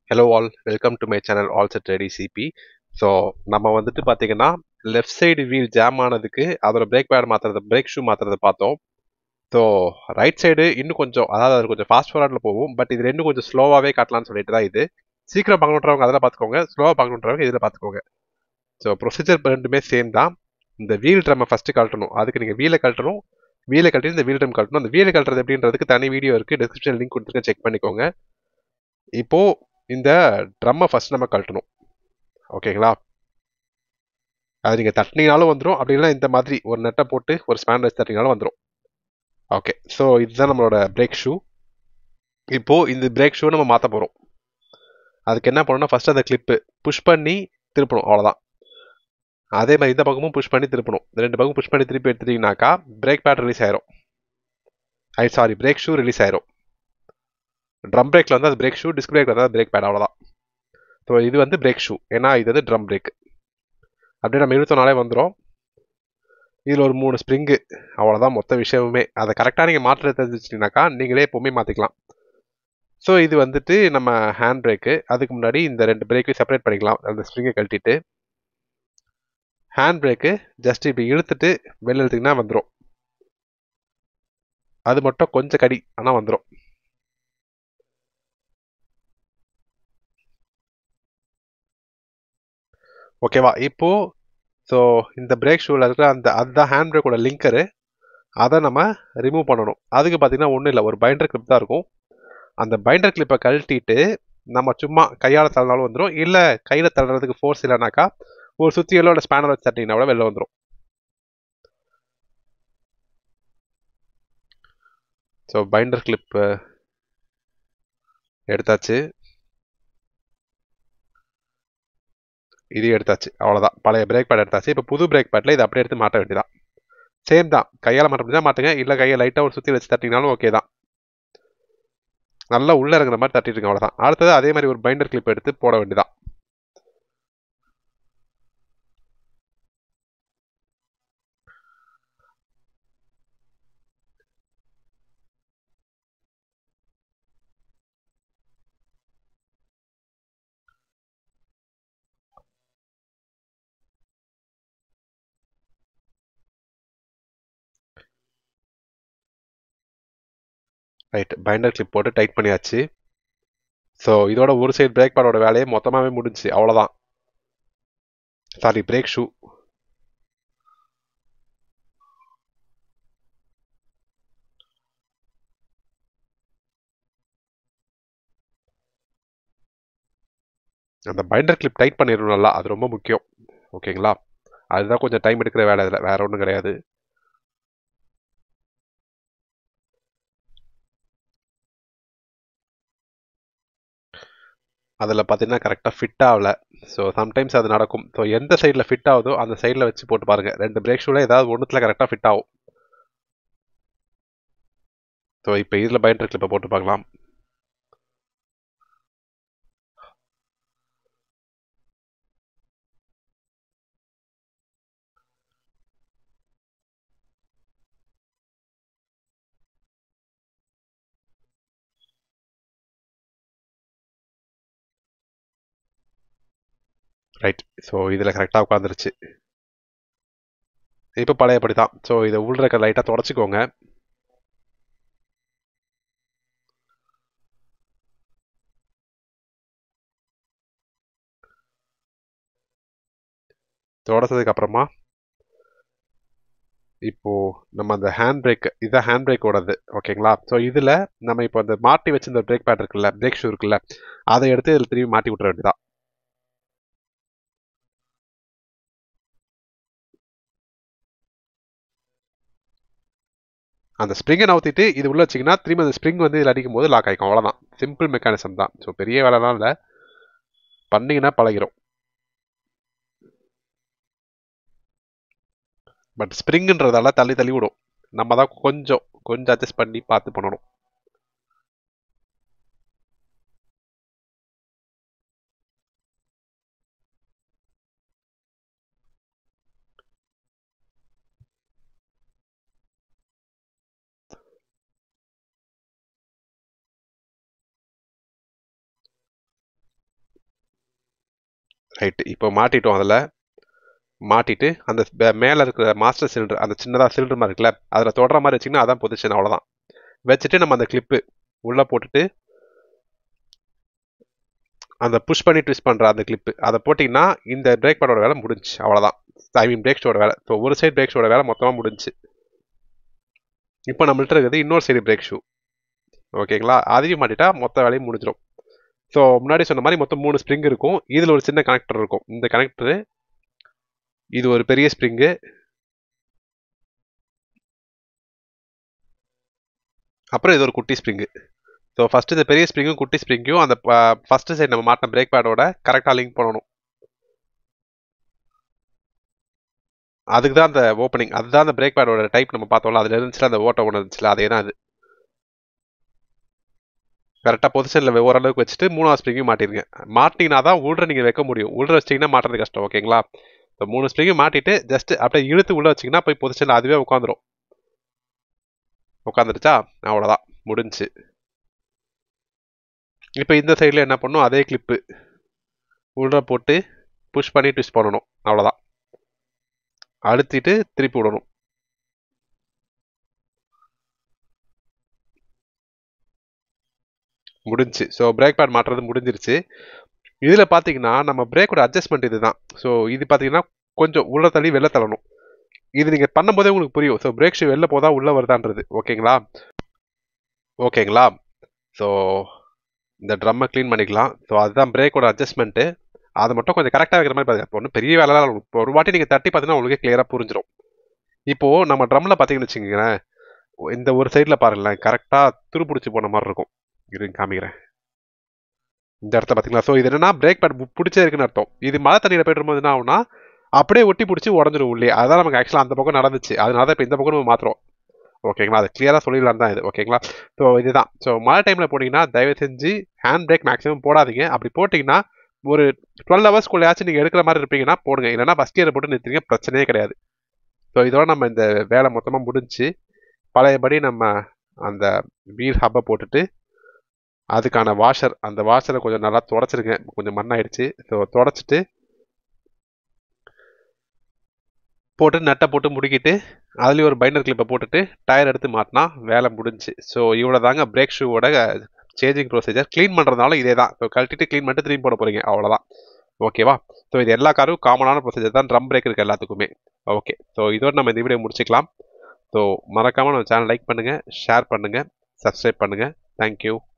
Hello all welcome to my channel all set ready CB so நம்ம வந்துட்டு பார்த்தீங்கன்னா left side wheel jam ஆனதுக்கு அதோட பிரேக் பேட் மாற்றுறது பிரேக் ஷூ மாற்றுறதை பார்த்தோம் ஸோ ரைட் சைடு இன்னும் கொஞ்சம் அதாவது அது கொஞ்சம் ஃபாஸ்ட் ஃபார்வர்டில் போகும் பட் இது ரெண்டும் கொஞ்சம் ஸ்லோவாகவே காட்டலாம்னு சொல்லிட்டு தான் இது சீக்கிரம் பார்க்கணுன்றவங்க அதில் பார்த்துக்கோங்க ஸ்லோவாக பார்க்கணுன்றவங்க இதில் பார்த்துக்கோங்க ஸோ ப்ரொசீஜர் ரெண்டுமே சேம் தான் இந்த வீல் ட்ரம்மை ஃபஸ்ட்டு கழட்டணும் அதுக்கு நீங்கள் வீலை கழட்டணும் வீலை கழட்டி இந்த வீல் ட்ரம் கழட்டணும் அந்த வீலை கழட்டுறது எப்படின்றதுக்கு தனி வீடியோ இருக்குது டிஸ்கிரிப்ஷன் லிங்க் கொடுத்துருக்கேன் செக் பண்ணிக்கோங்க இப்போது இந்த ட்ரம்மை ஃபஸ்ட் நம்ம கழட்டணும் ஓகேங்களா அது நீங்கள் தட்டினீங்கனாலும் வந்துடும் அப்படி இல்லைனா இந்த மாதிரி ஒரு நெட்டை போட்டு ஒரு ஸ்பேன் வச்சு தட்டினாலும் வந்துடும் ஓகே ஸோ இதுதான் நம்மளோட பிரேக் ஷூ இப்போது இந்த பிரேக் ஷூ நம்ம மாற்ற போகிறோம் அதுக்கு என்ன பண்ணணும்னா ஃபஸ்ட்டு அந்த கிளிப்பு புஷ் பண்ணி திருப்பணும் அவ்வளோதான் அதே மாதிரி இந்த பக்கமும் புஷ் பண்ணி திருப்பணும் ரெண்டு பக்கம் புஷ் பண்ணி திருப்பி எடுத்துட்டீங்கனாக்கா பிரேக் பேட் ரிலீஸ் ஆயிரும் I sorry brake shoe release ஆயிரும் ட்ரம் பிரேக்கில் வந்து அது பிரேக் ஷூ டிஸ்க் பிரேக் வந்து அது பிரேக் பேட் அவ்வளோதான் ஸோ இது வந்து பிரேக் ஷூ ஏன்னா இது வந்து ட்ரம் பிரேக் அப்படியே நம்ம இழுத்தனாலே வந்துடும் இதில் ஒரு மூணு ஸ்ப்ரிங்கு அவ்வளோதான் மொத்த விஷயமுமே அதை கரெக்டாக நீங்கள் மாற்ற தெரிஞ்சிச்சிட்டிங்கனாக்கா நீங்களே எப்போவுமே மாற்றிக்கலாம் ஸோ இது வந்துட்டு நம்ம ஹேண்ட் பிரேக்கு அதுக்கு முன்னாடி இந்த ரெண்டு பிரேக்கையும் செப்பரேட் பண்ணிக்கலாம் அந்த ஸ்ப்ரிங்கை கழட்டிட்டு ஹேண்ட் பிரேக்கு ஜஸ்ட் இப்படி இழுத்துட்டு வெளில இழுத்திங்கன்னா வந்துடும் அது மட்டும் கொஞ்சம் கடி ஆனால் வந்துடும் ஓகேவா இப்போ ஸோ இந்த பிரேக் ஷூவில் இருக்கிற அந்த அதுதான் ஹேண்ட் பிரேக்கோட லிங்கரு அதை நம்ம ரிமூவ் பண்ணணும் அதுக்கு பார்த்தீங்கன்னா ஒன்றும் இல்லை ஒரு பைண்டர் கிளிப் தான் இருக்கும் அந்த பைண்டர் கிளிப்பை கழட்டிட்டு நம்ம சும்மா கையால் தள்ளினாலும் வந்துடும் இல்லை கையில் தள்ளுறதுக்கு ஃபோர்ஸ் இல்லைனாக்கா ஒரு சுத்தியலோட ஸ்பேனர் வச்சு தட்டிங்கன்னா கூட வெளில வந்துடும் ஸோ பைண்டர் கிளிப்பு எடுத்தாச்சு இது எடுத்தாச்சு அவ்வளோதான் பழைய பிரேக் பேட் எடுத்தாச்சு இப்போ புது பிரேக் பேட்டில் இதை அப்படியே எடுத்து மாட்ட வேண்டியதான் சேம் தான் கையால் மாட்ட முடிஞ்சா மாட்டுங்க இல்லை கையை லைட்டாக ஒரு சுற்றி வச்சு தட்டிங்கனாலும் ஓகே தான் நல்லா உள்ளே இறங்குற மாதிரி தட்டிட்டு இருக்கு அவ்வளோதான் அடுத்தது அதே மாதிரி ஒரு பைண்டர் கிளிப் எடுத்து போட வேண்டியதான் ரைட் பைண்டர் கிளிப் போட்டு டைட் பண்ணியாச்சு ஸோ இதோட ஒரு சைடு பிரேக் பேடோட வேலையை மொத்தமாகவே முடிஞ்சு அவ்வளோதான் சாரி பிரேக் ஷூ அந்த பைண்டர் கிளிப் டைட் பண்ணிடணும் நல்லா அது ரொம்ப முக்கியம் ஓகேங்களா அதுதான் கொஞ்சம் டைம் எடுக்கிற வேலை இதில் வேற ஒன்றும் கிடையாது அதில் பார்த்தீங்கன்னா கரெக்டாக ஃபிட் ஆகல ஸோ சம்டைம்ஸ் அது நடக்கும் ஸோ எந்த சைடில் ஃபிட் ஆகுதோ அந்த சைடில் வச்சு போட்டு பாருங்கள் ரெண்டு பிரேக் ஷூவில் ஏதாவது ஒன்றுத்தில் கரெக்டாக ஃபிட் ஆகும் ஸோ இப்போ இதில் பைண்டர் கிளிப்பை போட்டு பார்க்கலாம் ரைட் ஸோ இதில் கரெக்டாக உட்காந்துருச்சு இப்போ பழையபடி தான் ஸோ இதை உள்ள இருக்க லைட்டாக தொடச்சிக்கோங்க தொடச்சதுக்கு அப்புறமா இப்போ நம்ம அந்த ஹேண்ட் பிரேக் இதுதான் ஹேண்ட் பிரேக்கோடது ஓகேங்களா ஸோ இதில் நம்ம இப்போ அந்த மாட்டி வச்சிருந்த பிரேக் பேட் இருக்குல்ல பிரேக் ஷூ இருக்குல்ல அதை எடுத்து இதில் திரும்பி மாட்டி விட்டுற வேண்டியதான் அந்த ஸ்ப்ரிங்கை நவுத்திட்டு இது உள்ள வச்சிங்கன்னா திரும்பி அந்த ஸ்ப்ரிங் வந்து இதில் அடிக்கும் போது லாக் ஆகிக்கும் அவ்வளோதான் சிம்பிள் மெக்கானிசம் தான் ஸோ பெரிய வேலைலாம் இல்லை பண்ணிங்கன்னா பழகிரும் பட் ஸ்ப்ரிங்குன்றதால தள்ளி தள்ளி விடும் நம்ம தான் கொஞ்சம் கொஞ்சம் அட்ஜஸ்ட் பண்ணி பார்த்து பண்ணணும் ரைட்டு இப்போ மாட்டிட்டோம் அதில் மாட்டிட்டு அந்த பே- மேல இருக்கிற மாஸ்டர் சிலிண்டர் அந்த சின்னதாக சிலிண்டர் மாதிரி இருக்குல்ல அதில் தொடர மாதிரி வச்சிங்கன்னா அதான் பொசிஷன் அவ்வளோதான் வச்சுட்டு நம்ம அந்த கிளிப்பு உள்ளே போட்டுட்டு அந்த புஷ் பண்ணி ட்விஸ்ட் பண்ணுற அந்த கிளிப்பு அதை போட்டிங்கன்னா இந்த பிரேக் பேடோட வேலை முடிஞ்சு அவ்வளோதான் ஐ மீன் பிரேக் ஷோட வேலை ஸோ ஒரு சைடு பிரேக் ஷோட வேலை மொத்தமாக முடிஞ்சு இப்போ நம்மள்ட்ட இருக்கிறது இன்னொரு சைடு பிரேக் ஷூ ஓகேங்களா அதையும் மாட்டிட்டா மொத்த வேலையும் முடிஞ்சிடும் ஸோ முன்னாடி சொன்ன மாதிரி மொத்தம் மூணு ஸ்ப்ரிங் இருக்கும் இதில் ஒரு சின்ன கனெக்டர் இருக்கும் இந்த கனெக்டரு இது ஒரு பெரிய ஸ்ப்ரிங்கு அப்புறம் இது ஒரு குட்டி ஸ்ப்ரிங்கு ஸோ ஃபஸ்ட்டு இந்த பெரிய ஸ்ப்ரிங்கும் குட்டி ஸ்ப்ரிங்கும் அந்த ஃபஸ்ட்டு சைடு நம்ம மாட்டின பிரேக் பேடோட கரெக்டாக லிங்க் பண்ணணும் அதுக்கு தான் அந்த ஓப்பனிங் அதுதான் அந்த பிரேக் பேடோட டைப் நம்ம பார்த்தோம்ல அதில் இருந்துச்சுல அந்த ஓட்ட ஒன்று இருந்துச்சுல அதே தான் அது கரெக்டாக பொசிஷனில் ஓரளவுக்கு வச்சுட்டு மூணாவது ஸ்ப்ரிங்கும் மாட்டிருங்க மாட்டிங்கன்னா தான் உள்ள நீங்கள் வைக்க முடியும் உள்ள வச்சிட்டிங்கன்னா மாட்டுறது கஷ்டம் ஓகேங்களா இப்போ மூணு ஸ்ப்ரிங்கும் மாட்டிட்டு ஜஸ்ட் அப்படியே இழுத்து உள்ள வச்சிங்கன்னா போய் பொசிஷனில் அதுவே உட்காந்துரும் உட்காந்துருச்சா அவ்வளோதான் முடிஞ்சுச்சு இப்போ இந்த சைடில் என்ன பண்ணும் அதே கிளிப்பு உள்ள போட்டு புஷ் பண்ணி ட்விஸ்ட் பண்ணணும் அவ்வளோதான் அழுத்திட்டு திருப்பி விடணும் முடிஞ்சு ஸோ பிரேக் பேட் மாட்டுறது முடிஞ்சிருச்சு இதில் பார்த்தீங்கன்னா நம்ம பிரேக்கோட அட்ஜஸ்ட்மெண்ட் இதுதான் ஸோ இது பார்த்தீங்கன்னா கொஞ்சம் உள்ள தள்ளி வெளில தள்ளணும் இது நீங்கள் பண்ணும்போதே உங்களுக்கு புரியும் ஸோ பிரேக் ஷூ வெளில போதா உள்ளே வருதான்றது ஓகேங்களா ஓகேங்களா ஸோ இந்த ட்ரம்மை க்ளீன் பண்ணிக்கலாம் ஸோ அதுதான் பிரேக்கோட அட்ஜஸ்ட்மெண்ட்டு அதை மட்டும் கொஞ்சம் கரெக்டாக வைக்கிற மாதிரி பாருங்க இப்போ ஒன்றும் பெரிய வேலைலாம் இல்லை. இப்போ ஒரு வாட்டி நீங்கள் தட்டி பார்த்தீங்கன்னா உங்களுக்கு கிளியராக புரிஞ்சிடும் இப்போது நம்ம ட்ரம்மில் பார்த்தீங்கன்னு வச்சுக்கோங்களேன் இந்த ஒரு சைடில் பாருங்களேன் கரெக்டாக துருப்பிடிச்சி போன மாதிரி இருக்கும் இருங்க காமிக்கிறேன் இந்த இடத்துல பார்த்தீங்களா ஸோ இது என்னன்னா பிரேக் பேட் பிடிச்சே இருக்குன்னு அர்த்தம் இது மழை தண்ணியில் போயிட்டு இருக்கும்போது என்ன ஆகும்னா அப்படியே ஒட்டி பிடிச்சி உடஞ்சிரும் உள்ளே அதான் நமக்கு ஆக்சுவலாக அந்த பக்கம் நடந்துச்சு அதனால தான் இப்போ இந்த பக்கம் நம்ம மாத்துறோம் ஓகேங்களா அது கிளியராக சொல்லிடலாம் தான் இது ஓகேங்களா ஸோ இதுதான் ஸோ மழை டைமில் போனீங்கன்னா தயவு செஞ்சு ஹேண்ட் பிரேக் மேக்ஸிமம் போடாதீங்க அப்படி போட்டிங்கன்னா ஒரு டுவெல் ஹவர்ஸ்க்குள்ளேயாச்சும் நீங்கள் எடுக்கிற மாதிரி இருப்பீங்கன்னா போடுங்க இல்லைன்னா ஃபஸ்ட் இயர் போட்டு நிறுத்திங்க பிரச்சனையே கிடையாது ஸோ இதோட நம்ம இந்த வேலை மொத்தமாக முடிஞ்சு பழையபடி நம்ம அந்த வீல் ஹப்பை போட்டுட்டு அதுக்கான வாஷர் அந்த வாஷரை கொஞ்சம் நல்லா தொடச்சிருங்க கொஞ்சம் மண்ணாயிடுச்சு ஸோ தொடச்சிட்டு போட்டு நட்டை போட்டு முடுக்கிட்டு அதுலேயும் ஒரு பைண்டர் கிளிப்பை போட்டுட்டு டயர் எடுத்து மாட்டினா வேலை முடிஞ்சு ஸோ இவ்வளோ தாங்க பிரேக் ஷூவோட சேஞ்சிங் ப்ரொசீஜர் க்ளீன் பண்ணுறதுனால இதே தான் ஸோ கழட்டிட்டு க்ளீன் பண்ணிட்டு திரும்பி போட போகிறீங்க அவ்வளோதான் ஓகேவா ஸோ இது எல்லா காரும் காமனான ப்ரொசீஜர் தான் ட்ரம் பிரேக் இருக்குது எல்லாத்துக்குமே ஓகே ஸோ இதோட நம்ம இந்த வீடியோ முடிச்சுக்கலாம் ஸோ மறக்காமல் நம்ம சேனல் லைக் பண்ணுங்கள் ஷேர் பண்ணுங்கள் சப்ஸ்கிரைப் பண்ணுங்கள் தேங்க்யூ